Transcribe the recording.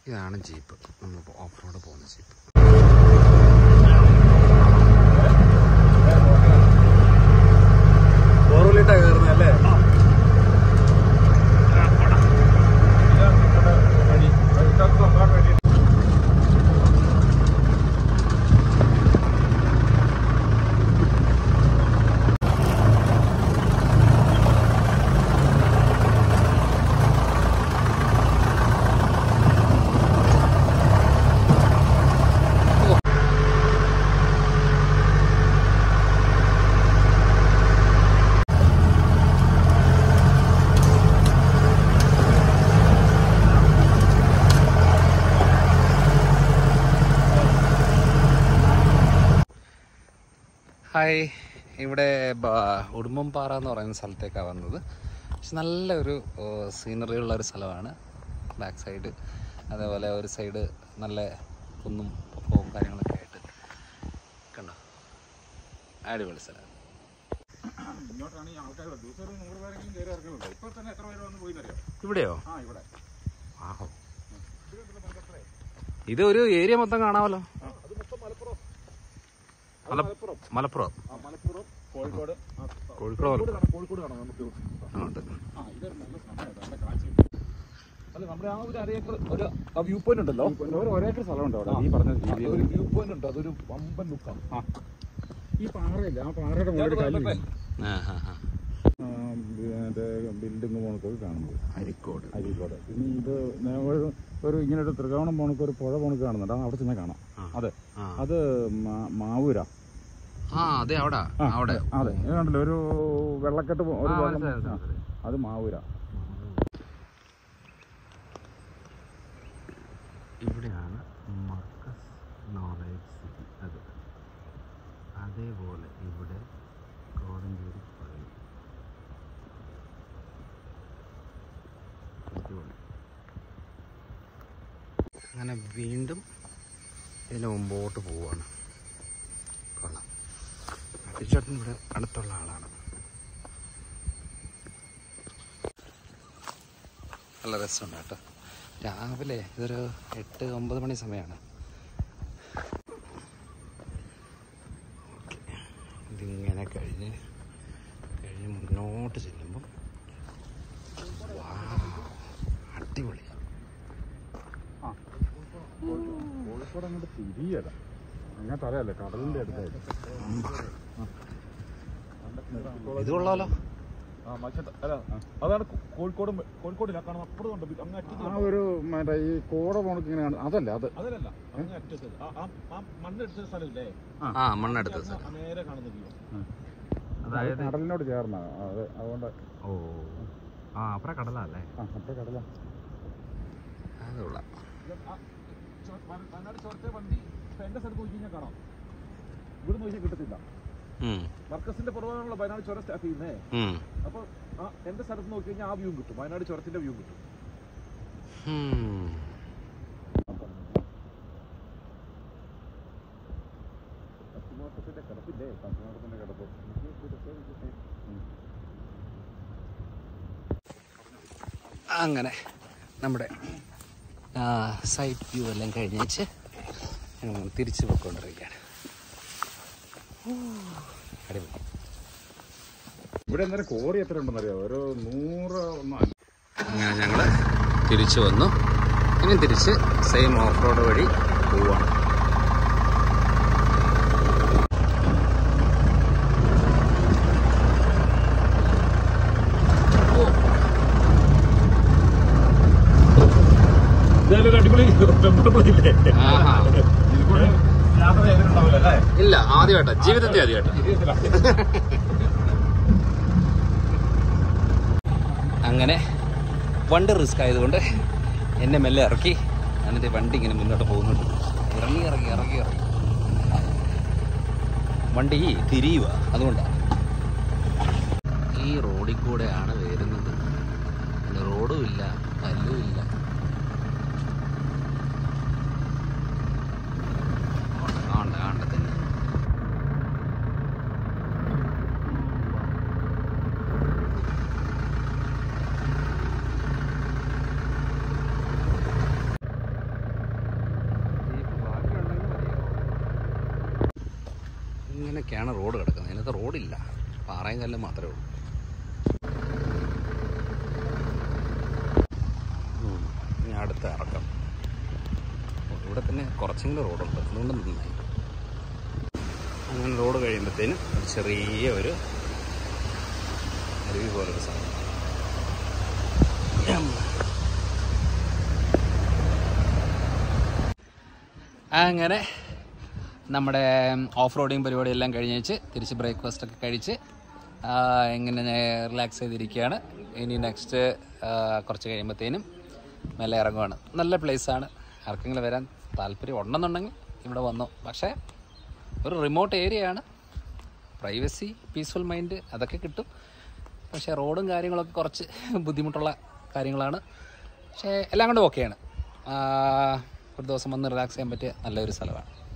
ഇതാണ് ജീപ്പ് നമ്മൾ off road പോകുന്ന ജീപ്പ് ഫോർവീലിട്ടാ കയറുന്നല്ലേ ഹായ് ഇവിടെ ബ- ഉടുമ്പൻപാറ എന്ന് പറയുന്ന സ്ഥലത്തേക്കാണ് വന്നത് പക്ഷെ നല്ലൊരു സീനറി ഉള്ള ഒരു സ്ഥലമാണ് ബാക്ക് സൈഡ് അതേപോലെ ഒരു സൈഡ് നല്ല കുന്നും പൊക്കവും കാര്യങ്ങളൊക്കെ ആയിട്ട് കണ്ടോ അടിപൊളി സ്ഥലം ഇങ്ങോട്ടാണ് ഈ ആൾക്കാർ ദിവസം ഒരു നൂറ് പേരെങ്കിലും കയറി ഇറക്കുന്നുണ്ട് ഇപ്പൊ തന്നെ എത്ര പേര് വന്ന് പോയി അറിയാം ഇവിടെയോ ആ ഇവിടെ ആഹോ ഇത് ഒരു ഏരിയ മൊത്തം കാണാമല്ലോ ആ, അത് മൊത്തം മലപ്പുറം അത് മല- മലപ്പുറം മലപ്പുറം ആ മലപ്പുറം കോഴിക്കോട് ആ, കോഴിക്കോട് കോഴിക്കോട് കാണാം കോഴിക്കോട് കാണാം നമുക്ക് ആ, ഉണ്ട് ആ ഇതൊരു നല്ല സമയമാണ് നല്ല കാഴ്ച അല്ല നമ്മുടെ ആ ഒരു അരേക്കർ ഒരു ആ വ്യൂ പോയിന്റ് ഉണ്ടല്ലോ ഒരു ഒരേക്കർ സ്ഥലമുണ്ട് അവിടെ ആ, നീ പറഞ്ഞ ആ, രീതിയിൽ ഒരു വ്യൂ പോയിന്റ് ഉണ്ട് അതൊരു വമ്പൻ ലുക്കാണ് ഈ പാറയില്ല ആ പാറയുടെ മുകളിൽ കല്ല് ആ ഹാ ഹാ ബിൽഡിംഗ് പോണക്കൊക്കെ കാണുന്നത് അരിക്കോട് അരീക്കോട് ഇനി ഇത് നേ- ഒരു- ഒരു ഇങ്ങനെ ഒരു ത്രികോണം പോണക്ക് ഒരു പുഴ പോണക്ക് കാണുന്നുണ്ട് അത് അവിടെ ചെന്ന് കാണാം ആ. അതെ ആ അത് മാ- മാവൂര ആ അതെ അവിടെ ആ, അവിടെ അതെ ഇത് കണ്ടില്ലേ ഒരു വെള്ളക്കെട്ട് പോ- ഒരു ആ, വെള്ളം- മനസ്സിലായി, ആ, മനസ്സിലായി. അത് മാവൂര ഇവിടെയാണ് മർക്കസ് നോളേജ് സിറ്റി അത് അതേപോലെ ഇവിടെ കോടഞ്ചേരി പള്ളി അടിപൊളി. അങ്ങനെ വീണ്ടും ഇതിന് മുമ്പോട്ട് പോവുകയാണ് കൊള്ളാം അടിച്ചേട്ടൻ ഇവിടെ അടുത്തുള്ള ആളാണ് നല്ല രസമുണ്ട് കേട്ടോ രാവിലെ ഇതൊരു എട്ട് ഒമ്പത് മണി സമയമാണ് ഓക്കെ ഇതിങ്ങനെ കഴിഞ്ഞ് കഴിഞ്ഞ് മുന്നോട്ട് ചെല്ലുമ്പം വൗ, അടിപൊളി കോഴിക്കോട് അങ്ങോട്ട് തിരിയല്ല അങ്ങനത്തെ അറിയാലേ കടലിന്റെ അടുത്തായിട്ട് ഇത് കൊള്ളാലോ ആ മറ്റേ അല്ല അതാണ് കോ- കോഴിക്കോട് കോഴിക്കോടില്ല കാണുന്ന അപ്പുറത്തുണ്ട് അങ്ങ് അറ്റത്ത് ആ ഒരു മറ്റേ ഈ കോട പോണക്ക് ഇങ്ങനെ കാണും അതല്ല അത് അതിലല്ല അങ്ങ് അറ്റത്ത് ആ- ആ ആ മണ്ണെടുത്ത സ്ഥലമില്ലേ ആ മണ്ണെടുത്ത അങ്ങ് സ്ഥലം നേരെ കാണുന്ന വ്യൂ അതായത് കടലിനോട് ചേർന്ന അത് അതുകൊണ്ട് ഓ ആ അപ്പുറം കടലല്ലേ ആ അപ്പുറം കടല അത് കൊള്ളാം വയനാട് ചോരത്തെ വണ്ടി ഇപ്പൊ എന്റെ സ്ഥലത്ത് നോക്കി കഴിഞ്ഞാൽ കാണാം ഇവിടെ നോക്കിയാൽ കിട്ടത്തില്ല ഉം, മർക്കസിന്റെ പുറമാണല്ലോ വയനാട് ചോര സ്റ്റാർട്ട് ചെയ്യുന്നേ ഉം, അപ്പൊ ആ എന്റെ സ്ഥലത്ത് നോക്കി കഴിഞ്ഞാൽ ആ വ്യൂ കിട്ടും വയനാട് ചുരത്തിന്റെ വ്യൂ കിട്ടും ഉം. പശ്ചിമോട്ടത്തിന്റെ കിടപ്പില്ലേ പശ്ചിമഘട്ടത്തിന്റെ കിടപ്പ് അങ്ങനെ നമ്മുടെ സൈറ്റ് വ്യൂ എല്ലാം കഴിഞ്ഞേച്ച് ഞങ്ങൾ തിരിച്ചു പോയിക്കൊണ്ടിരിക്കുകയാണ് ഊ, അടിപൊളി ഇവിടെ എന്തായാലും കോറി എത്ര ഉണ്ടെന്ന് അറിയാം ഒരു നൂറ് ഒന്നും അല്ല. അങ്ങനെ ഞങ്ങൾ തിരിച്ചു വന്നു ഇനി തിരിച്ച് സെയിം ഓഫ് റോഡ് വഴി പോവാണ് ഇതൊരു അടിപൊളി ടെമ്പിൾ ഇല്ലേ ആഹാ. ഇതിലൂടെ യാത്ര ചെയ്തിട്ടുണ്ടാവില്ല അല്ലേ ഇല്ല ആദ്യമായിട്ടാ ജീവിതത്തിൽ ആദ്യമായിട്ടാ അങ്ങനെ വണ്ടി റിസ്ക് ആയതുകൊണ്ട് എന്നെ മെല്ലെ ഇറക്കി എന്നിട്ട് വണ്ടി ഇങ്ങനെ മുന്നോട്ട് പോകുന്നുണ്ട് ഇറങ്ങി ഇറങ്ങി ഇറങ്ങി ഇറങ്ങി വണ്ടി തിരിയുക അതുകൊണ്ടാണ് ഈ റോഡിൽ കൂടെയാണ് വരുന്നത് പിന്നെ റോഡും ഇല്ല കല്ലും ഇല്ല ആണ്ട ആണ്ട തന്നെ ഇങ്ങനെയൊക്കെയാണ് റോഡ് കിടക്കുന്നത് ഇതിനകത്ത് റോഡില്ല പാറയും കല്ലും മാത്രമേ ഉള്ളൂ ഉം. ഇനി അടുത്ത ഇറക്കം ഓ, ഇവിടെ തന്നെ കുറച്ചെങ്കിലും റോഡുണ്ട് അതുകൊണ്ട് നന്നായി അങ്ങനെ റോഡ് കഴിയുമ്പോഴത്തേനും ഒരു ചെറിയ ഒരു അരുവി പോലൊരു സാധനം അങ്ങനെ നമ്മുടെ ഓഫ് റോഡിങ് പരിപാടിയെല്ലാം കഴിഞ്ഞ് വെച്ച് തിരിച്ച് ബ്രേക്ക്ഫാസ്റ്റ് ഒക്കെ കഴിച്ച് ആ, ഇങ്ങനെ റിലാക്സ് ചെയ്തിരിക്കുകയാണ് ഇനി നെക്സ്റ്റ് കുറച്ച് കഴിയുമ്പോഴത്തേനും മെല്ലെ ഇറങ്ങുവാണ് നല്ല പ്ലേസാണ് ആർക്കെങ്കിലും വരാൻ താല്പര്യം ഉണ്ടെന്നുണ്ടെങ്കിൽ ഇവിടെ വന്നു പക്ഷേ ഒരു റിമോട്ട് ഏരിയ ആണ് പ്രൈവസി പീസ്ഫുൾ മൈൻഡ് അതൊക്കെ കിട്ടും പക്ഷേ റോഡും കാര്യങ്ങളൊക്കെ കുറച്ച് ബുദ്ധിമുട്ടുള്ള കാര്യങ്ങളാണ് പക്ഷേ എല്ലാം കൊണ്ടും ഓക്കെയാണ് ഒരു ദിവസം വന്ന് റിലാക്സ് ചെയ്യാൻ പറ്റിയ നല്ലൊരു സ്ഥലമാണ്